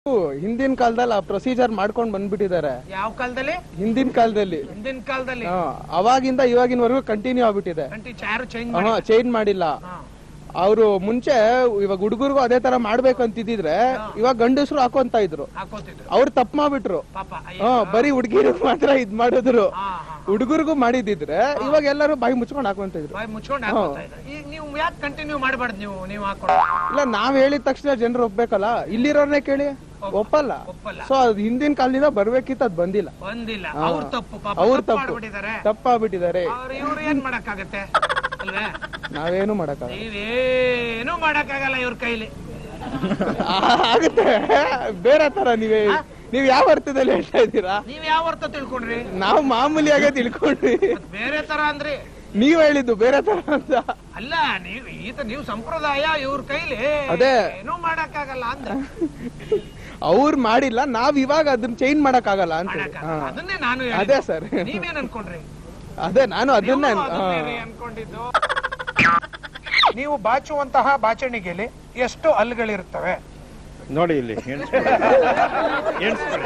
ಹಿಂದಿನ ಕಾಲದಲ್ಲಿ ಆ ಪ್ರೊಸೀಜರ್ ಮಾಡ್ಕೊಂಡ್ ಬಂದ್ಬಿಟ್ಟಿದ್ದಾರೆ ಯಾವ ಕಾಲದಲ್ಲಿ ಹಿಂದಿನ ಕಾಲದಲ್ಲಿ ಹಿಂದಿನ ಕಾಲದಲ್ಲಿ ಹಾ, ಅವಾಗಿಂದ ಇವಾಗಿನವರೆಗೂ ಕಂಟಿನ್ಯೂ ಆಗ್ಬಿಟ್ಟಿದೆ ಕಂಟಿ ಯಾರು ಚೇಂಜ್ ಹಾ ಚೇಂಜ್ ಮಾಡಿಲ್ಲ ಅವರು ಮುಂಚೆ ಇವಾಗ ಹುಡುಗರಿಗೂ ಅದೇ ತರ ಮಾಡ್ಬೇಕು ಅಂತಿದ್ರೆ ಇವಾಗ ಗಂಡಸರು ಹಾಕೊಂತ ಇದ್ರು ಹಾಕೋತಿದ್ರು ಅವ್ರು ತಪ್ಪು ಮಾಡ್ಬಿಟ್ರು ಪಾಪ ಅಯ್ಯ. ಹಾ ಬರೀ ಹುಡುಗಿರಿಗೆ ಮಾತ್ರ ಇದ್ ಮಾಡಿದ್ರು ಹಾ ಹಾ ಹುಡುಗರಿಗೂ ಮಾಡಿದಿದ್ರೆ ಇವಾಗ ಎಲ್ಲರೂ ಬಾಯಿ ಮುಚ್ಕೊಂಡ್ ಹಾಕೊಂತ ಇದ್ರು ಬಾಯ್ ಮುಚ್ಕೊಂಡು ಹಾಕೋತಾ ಇದ್ರು ಈಗ ನೀವು ಯಾಕೆ ಕಂಟಿನ್ಯೂ ಮಾಡಬಾರ್ದು ನೀವು ನೀವು ಹಾಕೊಂಡು ಇಲ್ಲ ನಾವ್ ಹೇಳಿದ ತಕ್ಷಣ ಜನರು ಒಪ್ಬೇಕಲ್ಲ ಇಲ್ಲಿರೋರ್ನೇ ಕೇಳಿ ಒಪ್ಪಲ್ಲ ಒಪ್ಪಲ್ಲ ಸೊ ಅದು ಹಿಂದಿನ ಕಾಲದಿಂದ ಬರ್ಬೇಕಿತ್ತು ಅದ್ ಬಂದಿಲ್ಲ ಬಂದಿಲ್ಲ ಅವ್ರ ತಪ್ಪು ಪಾಪ ಅವ್ರ ತಪ್ಪು ತಪ್ಪು ಮಾಡ್ಬಿಟ್ಟಿದ್ದಾರೆ ತಪ್ಪಾಗ್ಬಿಟ್ಟಿದ್ದಾರೆ ಅವ್ರು ಇವ್ರು ಏನ್ ಮಾಡಕ್ಕಾಗತ್ತೆ ಅಲ್ವೇ ನಾವೇನು ಮಾಡಕ್ಕಾಗಲ್ಲ ನೀವೇನು ಮಾಡಕ್ಕಾಗಲ್ಲ ಇವ್ರ ಕೈಲಿ ಆಗುತ್ತೆ ಬೇರೆ ತರ ನೀವೇ ನೀವ್ ಯಾವ ಅರ್ಥದಲ್ಲಿ ಹೇಳ್ತಾ ಇದ್ದೀರಾ ನೀವ್ ಯಾವ ಅರ್ಥ ತಿಳ್ಕೊಂಡ್ರಿ ನಾವು ಮಾಮೂಲಿಯಾಗೆ ತಿಳ್ಕೊಂಡ್ವಿ ಮತ್ತ್ ಬೇರೆ ತರ ಅಂದ್ರಿ ನೀವ್ ಹೇಳಿದ್ದು ಬೇರೆ ತರ ಅಂತ ಅಲ್ಲ ನೀವು ಈತ ನೀವು ಸಂಪ್ರದಾಯ ಇವ್ರ ಕೈಲಿ ಅದೇ. ಏನೂ ಮಾಡಕ್ಕಾಗಲ್ಲ ಅಂದ ಅವ್ರು ಮಾಡಿಲ್ಲ ನಾವ್ ಇವಾಗ ಅದನ್ನ ಚೇಂಜ್ ಮಾಡಕ್ ಆಗಲ್ಲ ಅಂತ ಮಾಡಕ್ಕಾಗಲ್ಲ. ಅದನ್ನೇ ನಾನು ಅದೇ ಹೇಳಿದ್ದು. ಸರ್ ನೀವೇನ್ ಅನ್ಕೊಂಡ್ರಿ ಅದೇ ನಾನು ಅದನ್ನ ನೀವು ಅದನ್ನೇ ರೀ ಅನ್ಕೊಂಡಿದ್ದು ನೀವು ಬಾಚುವಂತಹ ಬಾಚಣಿಗೆಯಲ್ಲಿ ಎಷ್ಟು ಹಲ್ಗಳಿರ್ತವೆ ನೋಡಿ ಇಲ್ಲಿ ಎಣಿಸ್ಕೊಳ್ಳಿ. ಎಣಿಸ್ಕೊಳ್ಳಿ.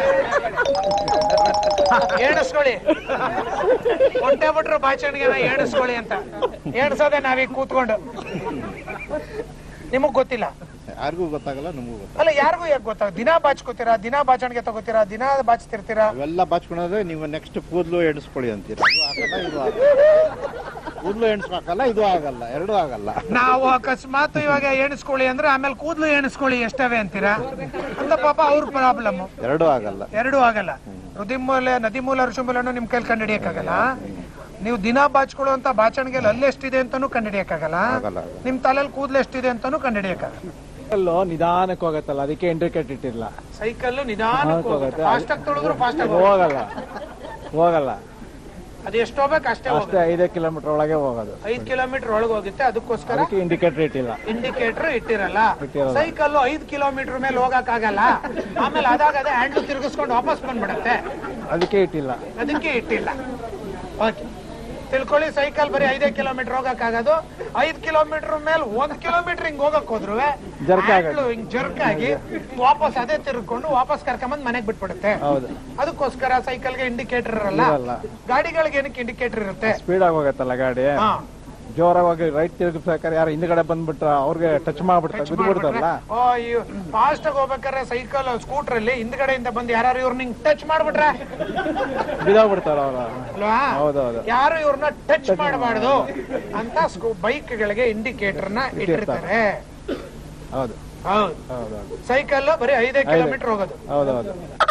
ಎಣಿಸ್ಕೊಳ್ಳಿ ಹೊಟ್ಟೆ ಬಿಟ್ರು ಬಾಚಣಿಗೆನ ಎಣಿಸ್ಕೊಳ್ಳಿ ಅಂತ ಎಣಿಸೋದೆ ನಾವೀಗ ಕೂತ್ಕೊಂಡು ನಿಮಗ್ ಗೊತ್ತಿಲ್ಲ ಯಾರಿಗೂ ಗೊತ್ತಾಗಲ್ಲ ನಮಗೂ ಗೊತ್ತಾಗಲ್ಲ ಅಲ್ಲ ಯಾರಿಗೂ ಯಾಕೆ ಗೊತ್ತಾಗ ದಿನಾ ಬಾಚ್ಕೋತೀರಾ ದಿನಾ ಬಾಚಣಿಗೆ ತಗೋತೀರಾ ದಿನಾ ಬಾಚ್ತಿರ್ತೀರಾ ಇವೆಲ್ಲ ಬಾಚ್ಕೊಳೋದ್ರೆ ನೀವು ನೆಕ್ಸ್ಟ್ ಕೂದಲು ಎಣಿಸ್ಕೊಳ್ಳಿ ಅಂತೀರ ಅದು ಆಗಲ್ಲ ಇದು ಆಗಲ್ಲ ಕೂದಲು ಎಣಿಸ್ಬೇಕಲ್ಲ ಇದು ಆಗಲ್ಲ ಎರಡೂ ಆಗಲ್ಲ ನಾವು ಅಕಸ್ಮಾತ್ ಇವಾಗ ಎಣಿಸ್ಕೊಳ್ಳಿ ಅಂದ್ರೆ ಆಮೇಲೆ ಕೂದಲು ಎಣಿಸ್ಕೊಳ್ಳಿ ಎಷ್ಟವೆ ಅಂತೀರಾ ಅಂತ ಪಾಪ ಅವ್ರ ಪ್ರಾಬ್ಲಮ್ ಎರಡೂ ಆಗಲ್ಲ ಎರಡೂ ಆಗಲ್ಲ ಋದಿಮೂಲೆ ನದಿ ಮೂಲ ಋಷಿಮೂಲನು ನಿಮ್ ಕೈಲಿ ಕಂಡಿಡಿಯಕ್ಕಾಗಲ್ಲ ನೀವು ದಿನ ಬಾಚ್ಕೊಳ್ಳುವಂತ ಬಾಚಣಿಗೆಯಲ್ಲಿ ಅಲ್ಲಿ ಎಷ್ಟಿದೆ ಅಂತಾನು ಕಂಡಿಡಿಯಕ್ಕಾಗಲ್ಲ ಆಗಲ್ಲ ಆಗಲ್ಲ. ನಿಮ್ ತಲೆಯಲ್ಲಿ ಕೂದಲು ಎಷ್ಟಿದೆ ಅಂತಾನು ಕಂಡಿಡಿಯಕ್ಕಾಗಲ್ಲ ಅಲ್ಲೋ ನಿಧಾನಕ್ಕೆ ಹೋಗತ್ತಲ್ಲ ಅದಕ್ಕೆ ಇಂಡಿಕೇಟ್ ಇಟ್ಟಿಲ್ಲ ಸೈಕಲ್ ನಿಧಾನಕ್ಕೆ ಹೋಗುತ್ತೆ ಫಾಸ್ಟ್ ಆಗಿ ತೊಳೆದ್ರು ಫಾಸ್ಟ್ ಆಗಿ ಹೋಗಲ್ಲ ಹೋಗಲ್ಲ ಅದು ಎಷ್ಟು ಹೋಗ್ಬೇಕು ಅಷ್ಟೇ ಅಷ್ಟೇ ಹೋಗುತ್ತೆ ಐದೇ ಕಿಲೋಮೀಟರ್ ಒಳಗೆ ಹೋಗೋದು ಐದ್ ಕಿಲೋಮೀಟರ್ ಒಳಗೆ ಹೋಗುತ್ತೆ ಅದಕ್ಕೋಸ್ಕರ ಅದಕ್ಕೆ ಇಂಡಿಕೇಟರ್ ಇಟ್ಟಿಲ್ಲ ಇಂಡಿಕೇಟರ್ ಇಟ್ಟಿರಲ್ಲ ಇಟ್ಟಿರಲ್ಲ. ಸೈಕಲ್ ಐದ್ ಕಿಲೋಮೀಟರ್ ಮೇಲೆ ಹೋಗಕ್ ಆಗಲ್ಲ ಆಮೇಲೆ ಅದಾಗ ಅದೇ ಹ್ಯಾಂಡ್ಲ್ ತಿರುಗಿಸ್ಕೊಂಡು ವಾಪಸ್ ಬಂದ್ಬಿಡತ್ತೆ ಅದಕ್ಕೆ ಇಟ್ಟಿಲ್ಲ ಅದಕ್ಕೆ ಇಟ್ಟಿಲ್ಲ ಓಕೆ ತಿಳ್ಕೊಳ್ಳಿ ಸೈಕಲ್ ಬರೀ ಐದೇ ಕಿಲೋಮೀಟರ್ ಹೋಗಕ್ ಆಗೋದು ಐದ್ ಕಿಲೋಮೀಟರ್ ಮೇಲೆ ಒಂದ್ ಕಿಲೋಮೀಟರ್ ಹಿಂಗ್ ಹೋಗಕ್ ಹೋದ್ರು ಜರ್ಕ್ ಆಗುತ್ತೆ. ಹಿಂಗ್ ಜರ್ಕ್ ಆಗಿ ವಾಪಸ್ ಅದೇ ತಿರ್ಕೊಂಡು ವಾಪಸ್ ಕರ್ಕೊಂಬಂದ್ ಮನೆಗ್ ಬಿಟ್ಬಿಡುತ್ತೆ ಹೌದು ಅದಕ್ಕೋಸ್ಕರ ಸೈಕಲ್ಗೆ ಇಂಡಿಕೇಟರ್ ಇರಲ್ಲ ಇರಲ್ಲ. ಗಾಡಿಗಳಿಗೆ ಏನಕ್ಕೆ ಇಂಡಿಕೇಟರ್ ಇರುತ್ತೆ ಸ್ಪೀಡ್ ಆಗಿ ಹೋಗತ್ತಲ್ಲ ಗಾಡಿ ಹಾ ಜೋರಾಗಿ ಹೋಗಿ ರೈಟ್ ತಿರುಗಿಸ್ಬೇಕಾದ್ರೆ ಯಾರು ಹಿಂದ್ಗಡೆ ಬಂದ್ಬಿಟ್ರ ಅವ್ರಿಗೆ ಟಚ್ ಮಾಡ್ಬಿಡ್ತಾರೆ ಬಿದ್ದು ಬಿಡ್ತಾರಲ್ಲ ಫಾಸ್ಟ್ ಆಗಿ ಹೋಗ್ಬೇಕಾದ್ರೆ ಸೈಕಲ್ ಸ್ಕೂಟರ್ ಅಲ್ಲಿ ಹಿಂದ್ಗಡೆಯಿಂದ ಬಂದು ಯಾರು ಇವ್ರನ್ನ ಹಿಂಗ್ ಟಚ್ ಮಾಡ್ಬಿಟ್ರೆ ಬಿದ್ದೋಗ್ಬಿಡ್ತಾರ ಅವ್ರು ಅಲ್ವಾ ಹೌದೌದು ಯಾರು ಇವ್ರನ್ನ ಟಚ್ ಮಾಡಬಾರ್ದು ಅಂತ ಬೈಕ್ ಗಳಿಗೆ ಇಂಡಿಕೇಟರ್ ನ ಇಟ್ಟಿರ್ತಾರೆ ಹೌದು ಹೌದು ಹೌದೌದು ಸೈಕಲ್ ಬರೀ ಐದೇ ಕಿಲೋಮೀಟರ್ ಹೋಗೋದು ಹೌದೌದು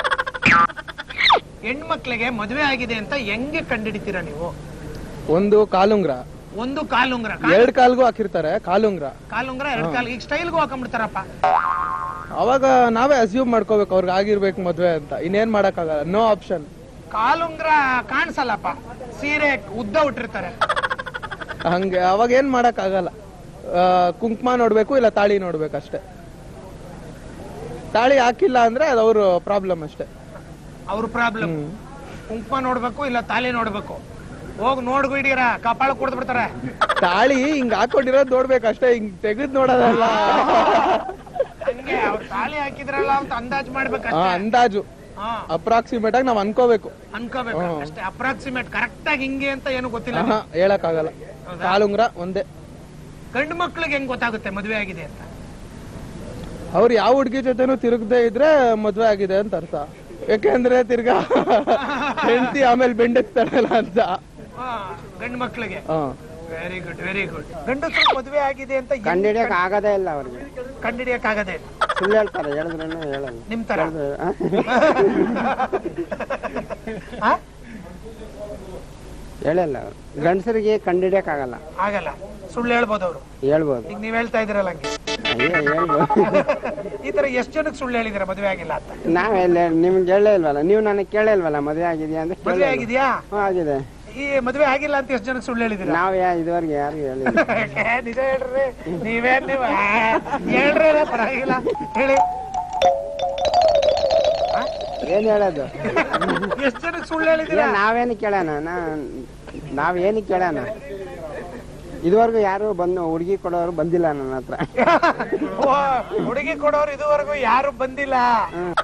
ಹೆಣ್ಮಕ್ಳಿಗೆ ಮದುವೆ ಆಗಿದೆ ಅಂತ ಹೆಂಗೆ ಕಂಡಿಡಿತೀರಾ ನೀವು ಒಂದು ಕಾಲುಂಗ್ರ ಒಂದು ಕಾಲುಂಗ್ರ ಎರಡ್ ಕಾಲ್ಗೂ ಹಾಕಿರ್ತಾರೆ ಕಾಲುಂಗ್ರ ಕಾಲುಂಗ್ರ ಎರಡ್ ಕಾಲ್ ಈಗ ಸ್ಟೈಲ್ಗೂ ಹಾಕೊಂಡ್ಬಿಡ್ತಾರಪ್ಪ ಅವಾಗ ನಾವೇ ಅಸ್ಯೂಮ್ ಮಾಡ್ಕೋಬೇಕು ಅವ್ರಿಗೆ ಆಗಿರ್ಬೇಕು ಮದ್ವೆ ಅಂತ ಇನ್ನೇನ್ ಮಾಡಕ್ಕಾಗಲ್ಲ ನೋ ಆಪ್ಷನ್ ಕಾಲುಂಗ್ರ ಕಾಣಿಸಲ್ಲಪ್ಪ ಸೀರೆ ಉದ್ದ ಉಟ್ಟಿರ್ತಾರೆ ಹಂಗೆ ಅವಾಗ ಏನ್ ಮಾಡಕ್ ಆಗಲ್ಲ ಕುಂಕುಮ ನೋಡ್ಬೇಕು ಇಲ್ಲ ತಾಳಿ ನೋಡ್ಬೇಕು ಅಷ್ಟೇ ತಾಳಿ ಹಾಕಿಲ್ಲ ಅಂದ್ರೆ ಅದು ಅವ್ರ ಪ್ರಾಬ್ಲಮ್ ಅಷ್ಟೇ ಅವ್ರ ಪ್ರಾಬ್ಲಮ್ ಕುಂಕುಮ ನೋಡ್ಬೇಕು ಇಲ್ಲ ತಾಲಿ ನೋಡ್ಬೇಕು ಹೋಗ್ ನೋಡ್ಬಿಡಿರ ಕಪಾಳ ಕುಡ್ದು ಬಿಡ್ತಾರೆ ತಾಳಿ ಹಿಂಗ್ ಹಾಕೊಂಡಿರೋದ್ ನೋಡ್ಬೇಕು ಅಷ್ಟೇ ಹಿಂಗ್ ತೆಗೆದ್ ನೋಡೋದಲ್ಲ ಹಂಗೆ ಅವ್ರು ತಾಲಿ ಹಾಕಿದ್ರಲ್ಲ ಅಂತ ಅಂದಾಜ್ ಆ, ಮಾಡ್ಬೇಕಷ್ಟೇ ಅಂದಾಜು ಹಾ ಅಪ್ರಾಕ್ಸಿಮೇಟ್ ಆಗಿ ನಾವ್ ಅನ್ಕೋಬೇಕು ಅನ್ಕೋಬೇಕು ಅಷ್ಟೇ ಅಪ್ರಾಕ್ಸಿಮೇಟ್ ಕರೆಕ್ಟ್ ಆಗಿ ಹಿಂಗೆ ಅಂತ ಏನು ಗೊತ್ತಿಲ್ಲ ಆಹಾ, ಹೇಳಕ್ ಆಗಲ್ಲ ಕಾಲುಂಗ್ರ ಒಂದೇ ಗಂಡು ಮಕ್ಳಿಗೆ ಹೆಂಗ್ ಗೊತ್ತಾಗುತ್ತೆ ಮದ್ವೆ ಆಗಿದೆ ಅಂತ ಅವ್ರು ಯಾವ ಹುಡ್ಗಿ ಜೊತೆನೂ ತಿರುಗದೆ ಇದ್ರೆ ಮದ್ವೆ ಆಗಿದೆ ಅಂತ ಅರ್ಥ ಯಾಕೆಂದ್ರೆ ತಿರ್ಗಾ ಹೆಂಡತಿ ಆಮೇಲೆ ಬೆಂಡೆತ್ತಾಳಲ್ಲ ಅಂತ ಹಾ, ಗಂಡು ಮಕ್ಳಿಗೆ ಹಾ ವೆರಿ ಗುಡ್ ವೆರಿ ಗುಡ್ ಗಂಡಸರು ಮದ್ವೆ ಆಗಿದೆ ಅಂತ ಕಂಡಿಡಿಯಕ್ ಆಗದೇ ಇಲ್ಲ ಅವ್ರಿಗೆ ಕಂಡಿಡಿಯಕ್ ಆಗದೆ ಸುಳ್ಳು ಹೇಳ್ತಾರೆ ಹೇಳಿದ್ರೇನು ಹೇಳಲ್ಲ ನಿಮ್ ತರ ಆ? ಹಾ? ಹೇಳಲ್ಲ ಅವ್ರು ಗಂಡಸರಿಗೆ ಕಂಡಿಡಿಯಕ್ ಆಗಲ್ಲ ಆಗಲ್ಲ ಸುಳ್ಳು ಹೇಳ್ಬೋದು ಅವ್ರು ಹೇಳ್ಬೋದು ಈಗ ನೀವ್ ಹೇಳ್ತಾ ಇದ್ರಲ್ಲ ಹಂಗೆ ಅಯ್ಯೋ ಹೇಳ್ಬೋದು ಈ ತರ ಎಷ್ಟ್ ಜನಕ್ಕೆ ಸುಳ್ಳು ಹೇಳಿದಿರ ಮದ್ವೆ ಆಗಿಲ್ಲ ಅಂತ ನಾವೆಲ್ಲ ನಿಮ್ಗೆ ಹೇಳೇ ಇಲ್ವಲ್ಲ ನೀವು ನನಗೆ ಕೇಳೇ ಇಲ್ವಲ್ಲ ಮದುವೆ ಆಗಿದೆಯಾ ಅಂತ ಮದ್ವೆ ಕೇಳೇ ಇಲ್ಲ. ಆಗಿದ್ಯಾ ಹ್ಞೂ ಆಗಿದೆ ಈ ಮದ್ವೆ ಆಗಿಲ್ಲ ಅಂತ ಎಷ್ಟ್ ಜನಕ್ಕೆ ಸುಳ್ಳು ಹೇಳಿದಿರ ನಾವು ಯಾ ಇದುವರೆಗೆ ಯಾರಿಗೂ ಹೇಳಿಲ್ಲ ಏ, ನಿಜ ಹೇಳ್ರಿ ನೀವೇನ್ ನೀವು ಆ, ಹೇಳ್ರಿ ಅಲ್ಲ, ಪರವಾಗಿಲ್ಲ ಹೇಳಿ ಏನ್ ಹೇಳೋದು ಎಷ್ಟ್ ಜನಕ್ಕೆ ಸುಳ್ಳು ಹೇಳಿದಿರ ಇಲ್ಲ, ನಾವೇನು ಕೇಳೋಣ ನಾ ನಾವೇನು ಕೇಳೋಣ ಇದುವರೆಗೂ ಯಾರು ಬಂದು ಹುಡುಗಿ ಕೊಡೋರು ಬಂದಿಲ್ಲ ನನ್ನ ಹತ್ರ ಓ, ಹುಡುಗಿ ಕೊಡೋರು ಇದುವರೆಗೂ ಯಾರು ಬಂದಿಲ್ಲ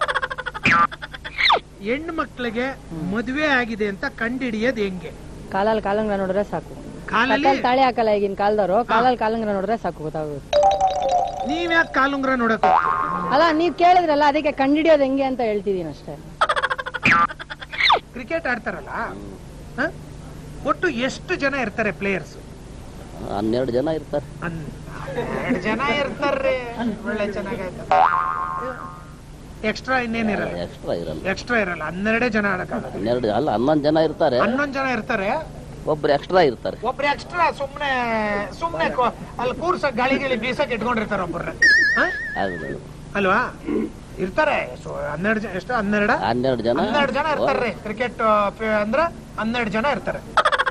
ಹೆಣ್ಣು ಮಕ್ಕಳಿಗೆ ಮದುವೆ ಆಗಿದೆ ಅಂತ ಕಂಡಿಡಿಯೋದು ಹೆಂಗೆ ಕಾಲಲ್ಲಿ ಕಾಲಂಗ್ರ ನೋಡಿದ್ರೆ ಸಾಕು ಕಾಲಲ್ಲಿ ಕತ್ತಲ್ ತಾಳಿ ಹಾಕಲ್ಲ ಈಗಿನ ಕಾಲದವರು ಕಾಲಲ್ಲಿ ಕಾಲಂಗ್ರ ನೋಡಿದ್ರೆ ಸಾಕು ಗೊತ್ತಾಗುತ್ತೆ ನೀವ್ಯಾಕೆ ಕಾಲುಂಗ್ರ ನೋಡಕ್ ಹೋಗ್ತೀರಾ? ಅಲ್ಲ ನೀವ್ ಕೇಳಿದ್ರಲ್ಲ ಅದಕ್ಕೆ ಕಂಡಿಡಿಯೋದು ಹೆಂಗೆ ಅಂತ ಹೇಳ್ತಿದೀನಿ ಅಷ್ಟೇ ಕ್ರಿಕೆಟ್ ಆಡ್ತಾರಲ್ಲ ಹ? ಒಟ್ಟು ಎಷ್ಟು ಜನ ಇರ್ತಾರೆ ಪ್ಲೇಯರ್ಸ್ ಹನ್ನೆರಡು ಜನ ಇರ್ತಾರೆ ಎರಡು ಜನ ಇರ್ತಾರ್ರಿ ಒಳ್ಳೆ ಚೆನ್ನಾಗೈತೆ ಎಕ್ಸ್ಟ್ರಾ ಇನ್ನೇನಿರಲ್ಲ ಎಕ್ಸ್ಟ್ರಾ ಇರಲ್ಲ ಎಕ್ಸ್ಟ್ರಾ ಇರಲ್ಲ ಹನ್ನೆರಡೇ ಜನ ಆಡಕ್ಕಾಗಲ್ಲ ಹನ್ನೆರಡು ಅಲ್ಲ ಹನ್ನೊಂದು ಜನ ಇರ್ತಾರೆ ಹನ್ನೊಂದ್ ಜನ ಇರ್ತಾರೆ ಒಬ್ರು ಎಕ್ಸ್ಟ್ರಾ ಇರ್ತಾರೆ ಒಬ್ರು ಎಕ್ಸ್ಟ್ರಾ ಸುಮ್ನೆ ಸುಮ್ನೆ ಕೊ- ಅಲ್ಲಿ ಕೂರ್ಸ ಗಾಳಿ ಗಿಳಿ ಬೀಸಕ್ ಇಟ್ಕೊಂಡಿರ್ತಾರ ಒಬ್ಬರ ಹೌದು ಅಲ್ವಾ ಇರ್ತಾರೆ ಸೊ ಹನ್ನೆರಡು ಜನ ಎಷ್ಟು ಹನ್ನೆರಡ ಹನ್ನೆರಡು ಜನ ಹನ್ನೆರಡು ಜನ ಇರ್ತಾರ್ರಿ ಕ್ರಿಕೆಟ್ ಅಂದ್ರ ಹನ್ನೆರಡು ಜನ ಇರ್ತಾರೆ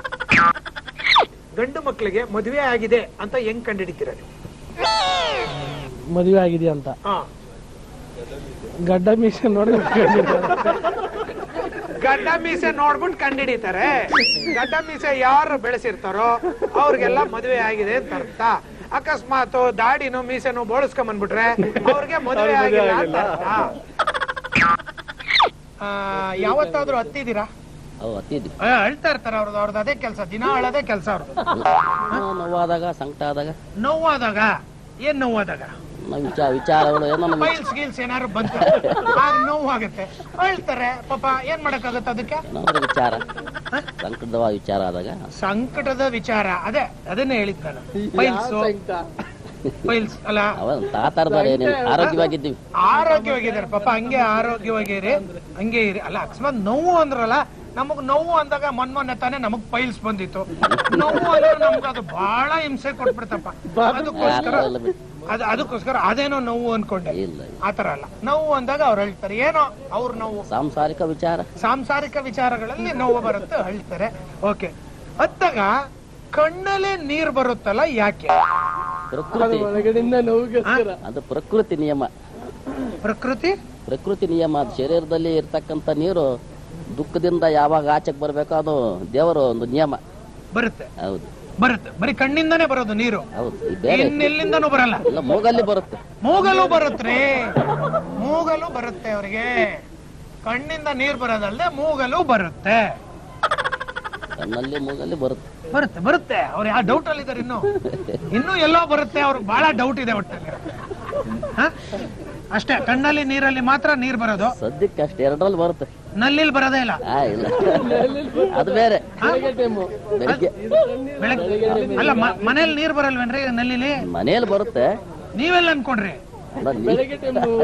ಗಂಡು ಮಕ್ಕಳಿಗೆ ಮದುವೆ ಆಗಿದೆ ಅಂತ ಹೆಂಗ್ ಕಂಡಿಡಿತೀರ ನೀವು ಮದುವೆ ಆಗಿದೆಯಾ ಅಂತ ಹಾ ಗಡ್ಡ ಮೀಸೆ ನೋಡಿ ಗಡ್ಡ ಮೀಸೆ ನೋಡ್ಬಿಟ್ಟು ಕಂಡಿಡಿತಾರೆ ಗಡ್ಡ ಮೀಸೆ ಯಾರು ಬೆಳೆಸಿರ್ತಾರೋ ಅವ್ರಿಗೆಲ್ಲ ಮದುವೆ ಆಗಿದೆ ಅಂತ ಅರ್ಥ ಅಕಸ್ಮಾತ್ ದಾಡಿನೋ ಮೀಸೆನೋ ಬೋಳಿಸ್ಕೊಂಡ್ ಬಂದ್ಬಿಟ್ರೆ ಅವ್ರಿಗೆ ಮದುವೆ ಆಗಿಲ್ಲ ಅಂತ ಅರ್ಥ ಆ, ಯಾವತ್ತಾದ್ರೂ ಹತ್ತಿದ್ದೀರಾ ಅವು ಹತ್ತಿದ್ವಿ ಆ, ಅಳ್ತಾ ಇರ್ತಾರೆ ಅವ್ರದ್ದು ಅವ್ರದ್ದು ಅದೇ ಕೆಲಸ ದಿನ ಅಳದೇ ಕೆಲಸ ಅವ್ರದ್ದು ನೋವಾದಾಗ ಸಂಕಟ ಆದಾಗ ನೋವಾದಾಗ ಏನ್ ನೋವಾದಾಗ ನಾವು ವಿಚಾರ ವಿಚಾರಗಳು ಏನೋ ನಮ್ಗೆ ಫೈಲ್ಸ್ ಗೀಲ್ಸ್ ಏನಾದ್ರು ಬಂತು ಆಗ ನೋವಾಗುತ್ತೆ ಅಳ್ತಾರೆ ಪಾಪ ಏನ್ ಮಾಡಕ್ಕಾಗತ್ತೆ ಅದಕ್ಕೆ ಏನಾದ್ರು ವಿಚಾರ ಸಂಕಟದ ವಿಚಾರ ಆದಾಗ ಸಂಕಟದ ವಿಚಾರ ಅದೇ ಅದನ್ನೇ ಹೇಳಿದ್ ನಾನು ಫೈಲ್ಸ್ ಫೈಲ್ಸ್ ಅಲ್ಲ ಅವ ತಾತರದಾರ ಏನಿಲ್ಲ ಆರೋಗ್ಯವಾಗಿದ್ದೀವಿ ಆರೋಗ್ಯವಾಗಿದ್ದಾರೆ ಪಾಪ ಹಂಗೆ ಆರೋಗ್ಯವಾಗಿರಿ ಹಂಗೆ ಇರಿ ಅಲ್ಲ ಅಕಸ್ಮಾತ್ ನೋವು ಅಂದ್ರಲ್ಲ ನಮಗ್ ನೋವು ಅಂದಾಗ ಮೊನ್ ಮೊನ್ನೆ ತಾನೇ ನಮಗ್ ಫೈಲ್ಸ್ ಬಂದಿತ್ತು ನೋವು ಅಂದ್ರೆ ನಮ್ಗೆ ಅದು ಬಹಳ ಹಿಂಸೆ ಕೊಟ್ಬಿಡ್ತಪ್ಪ ಅದಕ್ಕೋಸ್ಕರ ಎಲ್ಲ ಬಿಟ್ಟು ಅದು ಅದಕ್ಕೋಸ್ಕರ ಅದೇನೋ ನೋವು ಅನ್ಕೊಂಡೆ ಇಲ್ಲ ಆತರ ಅಲ್ಲ ನೋವು ಅಂದಾಗ ಅವ್ರು ಹೇಳ್ತಾರೆ ಏನೋ ಅವ್ರ ನೋವು ಸಾಂಸಾರಿಕ ವಿಚಾರ ಸಾಂಸಾರಿಕ ವಿಚಾರಗಳಲ್ಲಿ ನೋವು ಬರುತ್ತೆ ಹೇಳ್ತಾರೆ ಓಕೆ ಅತ್ತಾಗ ಕಣ್ಣಲ್ಲೇ ನೀರ್ ಬರುತ್ತಲ್ಲ ಯಾಕೆ ಪ್ರಕೃತಿ ಒಳಗಡೆಯಿಂದ ನೋವಿಗೆ ಅದು ಪ್ರಕೃತಿ ನಿಯಮ ಪ್ರಕೃತಿ ಪ್ರಕೃತಿ ನಿಯಮ ಅದು ಶರೀರದಲ್ಲಿ ಇರ್ತಕ್ಕಂಥ ನೀರು ದುಃಖದಿಂದ ಯಾವಾಗ ಆಚೆಗೆ ಬರಬೇಕೋ ಅದು ದೇವರ ಒಂದು ನಿಯಮ ಬರುತ್ತೆ ಹೌದು ಬರುತ್ತೆ ಬರೀ ಕಣ್ಣಿಂದಾನೇ ಬರೋದು ನೀರು ಹೌದು ಈ ಬೇರೆ ಇನ್ನೆಲ್ಲಿಂದನೂ ಬರಲ್ಲ ಎಲ್ಲ ಮೂಗಲ್ಲಿ ಬರುತ್ತೆ ಮೂಗಲು ಬರುತ್ತ್ರಿ ಮೂಗಲು ಬರುತ್ತೆ ಅವ್ರಿಗೆ ಕಣ್ಣಿಂದ ನೀರ್ ಬರೋದಲ್ದೆ ಮೂಗಲು ಬರುತ್ತೆ ಕಣ್ಣಲ್ಲಿ ಮೂಗಲ್ಲಿ ಬರುತ್ತೆ ಬರುತ್ತೆ ಬರುತ್ತೆ ಅವ್ರು ಯಾವ ಡೌಟ್ ಅಲ್ಲಿ ಇದಾರೆ ಇನ್ನು ಇನ್ನೂ ಎಲ್ಲೋ ಬರುತ್ತೆ ಅವ್ರಿಗೆ ಬಹಳ ಡೌಟ್ ಇದೆ ಒಟ್ಟಲ್ಲಿ ಹ? ಅಷ್ಟೇ ಕಣ್ಣಲ್ಲಿ ನೀರಲ್ಲಿ ಮಾತ್ರ ನೀರ್ ಬರೋದು ಸದ್ಯಕ್ಕೆ ಅಷ್ಟು ಎರಡರಲ್ಲಿ ಬರುತ್ತೆ ನಲ್ಲಿಲ್ ಬರೋದೇ ಇಲ್ಲ ಆ ಇಲ್ಲ ಅದು ಬೇರೆ ಬೆಳಿಗ್ಗೆ ಬೆಳಗ್ಗೆ ಅಲ್ಲ ಮ- ಮನೇಲಿ ನೀರ್ ಬರಲ್ವೇನ್ರಿ ನಲ್ಲಿಲಿ ಮನೇಲಿ ಬರುತ್ತೆ ನೀವೆಲ್ಲ ಅನ್ಕೊಂಡ್ರಿ ಅಲ್ಲ, ನೀ-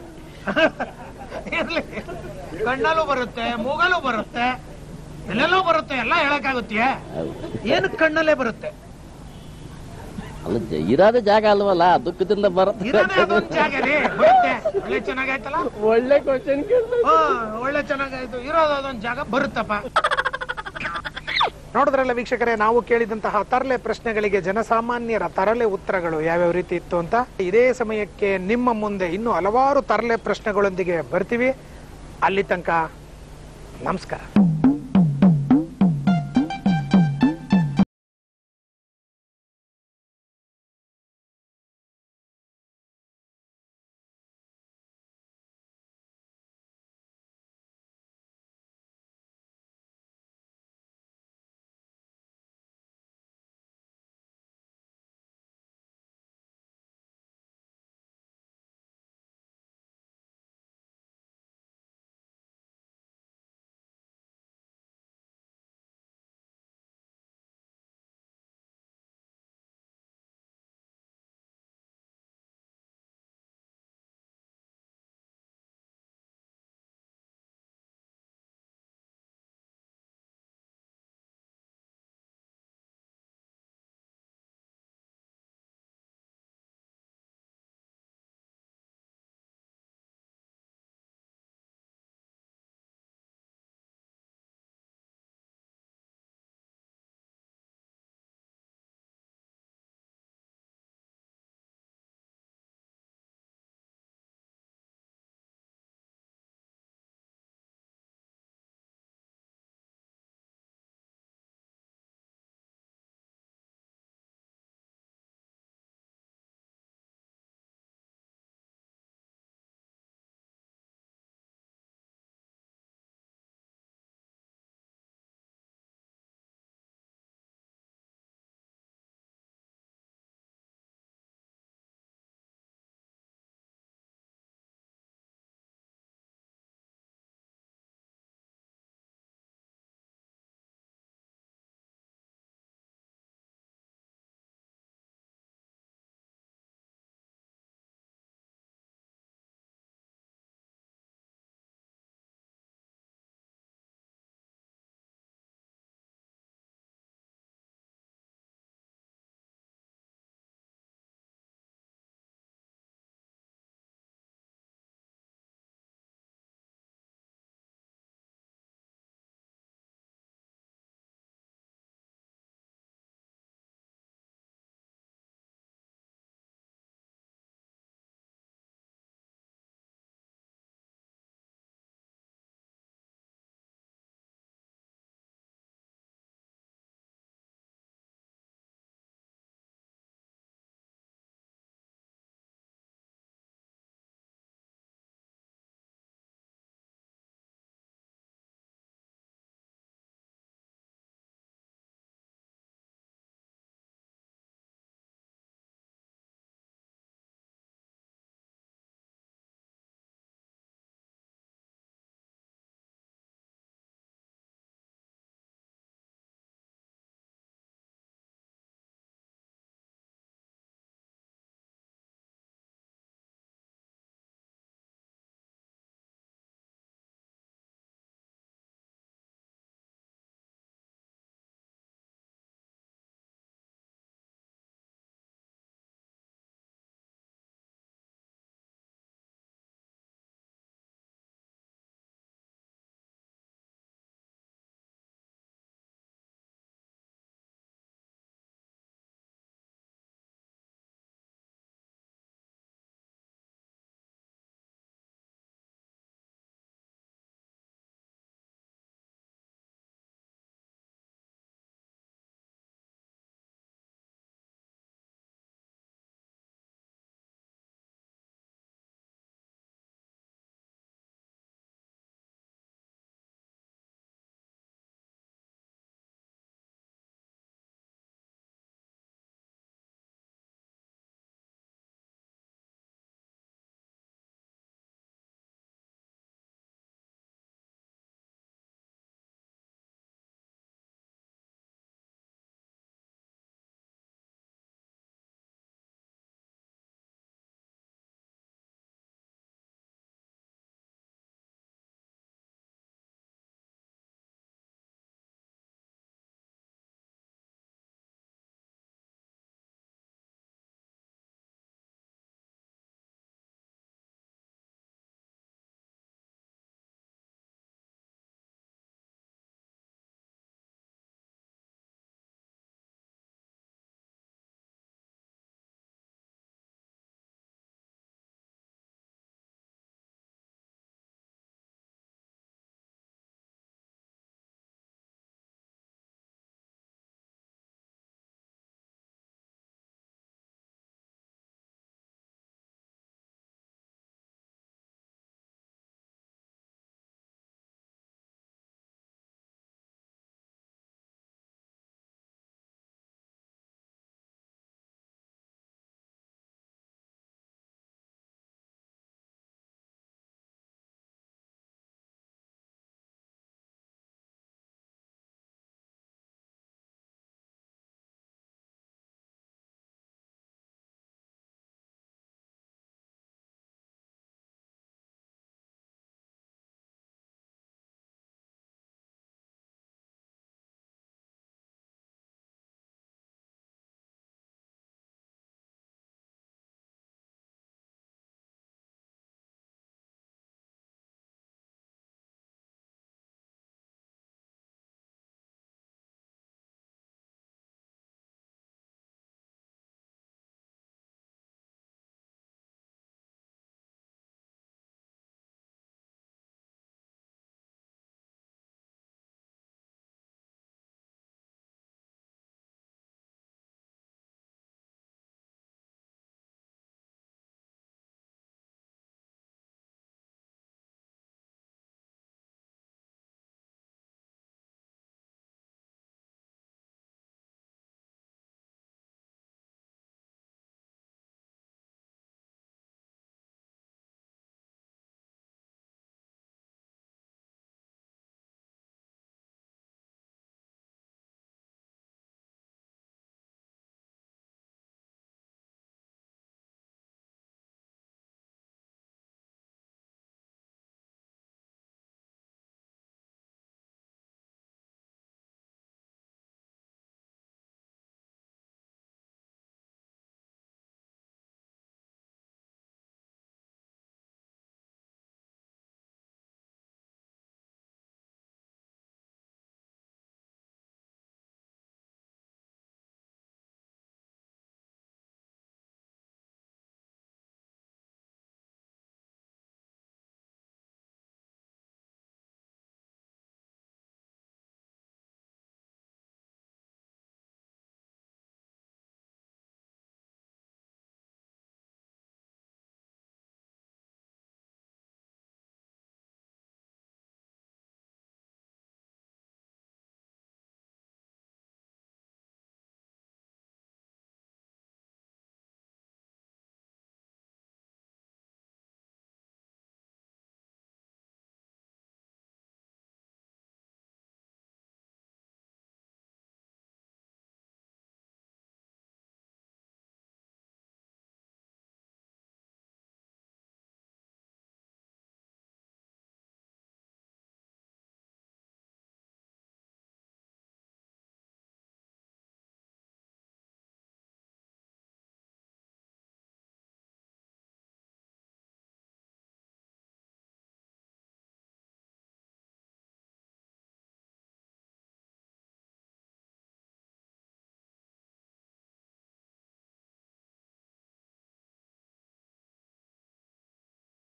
ಇರ್ಲಿ ಕಣ್ಣಲ್ಲೂ ಬರುತ್ತೆ ಮೂಗಲ್ಲೂ ಬರುತ್ತೆ ಎಲ್ಲೆಲ್ಲೋ ಬರುತ್ತೆ ಎಲ್ಲ ಹೇಳಕ್ಕಾಗುತ್ತೆ ಹೌದು. ಏನು ಕಣ್ಣಲ್ಲೇ ಬರುತ್ತೆ ಅಲ್ಲ ಜ- ಇರೋದೇ ಜಾಗ ಅಲ್ವಲ್ಲ ದುಃಖದಿಂದ ಬರುತ್ತೆ ಇರೋದೇ ಅದೊಂದ್ ಜಾಗ ರೀ ಬರುತ್ತೆ ಒಳ್ಳೆ ಚೆನ್ನಾಗಾಯ್ತಲ್ಲ ಒಳ್ಳೆ ಕ್ವಶನ್ ಹಾ ಒಳ್ಳೆ ಚೆನ್ನಾಗಾಯ್ತು ಇರೋದು ಅದೊಂದ್ ಜಾಗ ಬರುತ್ತಪ್ಪ ನೋಡಿದ್ರಲ್ಲ ವೀಕ್ಷಕರೇ ನಾವು ಕೇಳಿದಂತಹ ತರಲೆ ಪ್ರಶ್ನೆಗಳಿಗೆ ಜನಸಾಮಾನ್ಯರ ತರಲೆ ಉತ್ತರಗಳು ಯಾವ್ಯಾವ ರೀತಿ ಇತ್ತು ಅಂತ ಇದೇ ಸಮಯಕ್ಕೆ ನಿಮ್ಮ ಮುಂದೆ ಇನ್ನೂ ಹಲವಾರು ತರಲೆ ಪ್ರಶ್ನೆಗಳೊಂದಿಗೆ ಬರ್ತೀವಿ ಅಲ್ಲಿ ತನಕ ನಮಸ್ಕಾರ